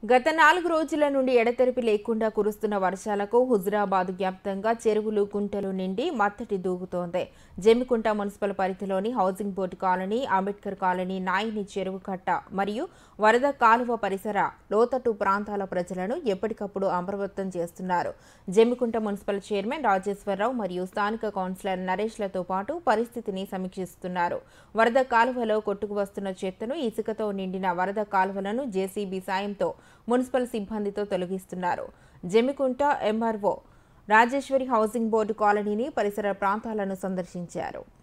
గత నాలుగు రోజుల నుండి ఎడతెరిపి లేకుండా కురుస్తున్న వర్షాలకు హుజురాబాద్ వ్యాప్తంగా చెరువులు కుంటలు నిండి మత్తటి దూకుతోంది జమ్మికుంట మున్సిపల్ పరిధిలోని housing board colony Ambedkar colony Nayini చెరువు కట్ట మరియు వరద కాలువ పరిసర లోతట్టు ప్రాంతాల ప్రజలను ఎప్పటికప్పుడు అప్రమత్తం చేస్తున్నారు జమ్మికుంట మున్సిపల్ చైర్మన్ రాజేశ్వరరావు మరియు స్థానిక కౌన్సిలర్ నరేష్లతో పాటు పరిస్థితిని సమీక్షిస్తున్నారు వరద కాలువలో కొట్టుకు వస్తున్న చెత్తను ఇసుకతో నిండిన వరద కాలువలను జేసీబీ సాయంతో మున్సిపల్ సిబ్బందితో తొలగిస్తున్నారు Jammikunta MRO Rajeshwari housing board కాలనీని పరిసర ప్రాంతాలను సందర్శించారు